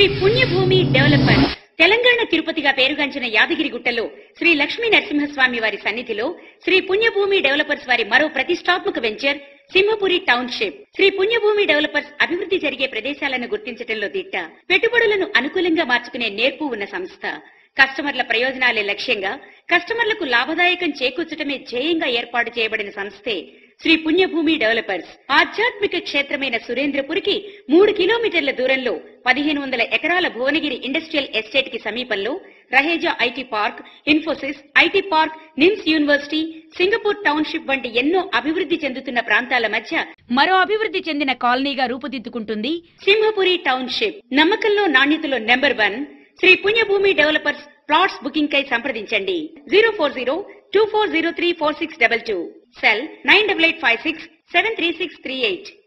పుణ్యభూమి డెవలపర్ తెలంగాణ తిరుపతిగా పేరుగాంచిన యాదగిరిగుట్టలో శ్రీ లక్ష్మీ నరసింహస్వామి వారి సన్నిధిలో శ్రీ పుణ్యభూమి డెవలపర్స్ వారి మరో ప్రతిష్టాత్మక వెంచర్ సింహపురి టౌన్షిప్ శ్రీ పుణ్యభూమి డెవలపర్స్ అభివృద్ధి జరిగే ప్రదేశాలను గుర్తించడంలో దిట్ట పెట్టుబడులను అనుకూలంగా మార్చుకునే నేర్పు ఉన్న సంస్థ కస్టమర్ల ప్రయోజనాలే లక్ష్యంగా కస్టమర్లకు లాభదాయకం చేకూర్చడమే ధ్యేయంగా ఏర్పాటు చేయబడిన సంస్థే శ్రీ పుణ్యభూమి డెవలపర్స్ ఆధ్యాత్మిక క్షేత్రమైన సురేంద్రపురికి మూడు కిలోమీటర్ల దూరంలో పదిహేను వందల ఎకరాల భువనగిరి ఇండస్ట్రియల్ ఎస్టేట్ కి సమీపంలో Raheja IT park Infosys IT park NIMS university Singapore township వంటి ఎన్నో అభివృద్ధి చెందుతున్న ప్రాంతాల మధ్య మరో అభివృద్ధి చెందిన కాలనీగా రూపుదిద్దుకుంటుంది సింహపురి టౌన్షిప్ నమ్మకంలో నాణ్యతలో నెంబర్ వన్ శ్రీ పుణ్యభూమి డెవలపర్స్ ప్లాట్స్ బుకింగ్ కై సంప్రదించండి zero four zero two four zero three four six double two cell nine double eight five six seven three six three eight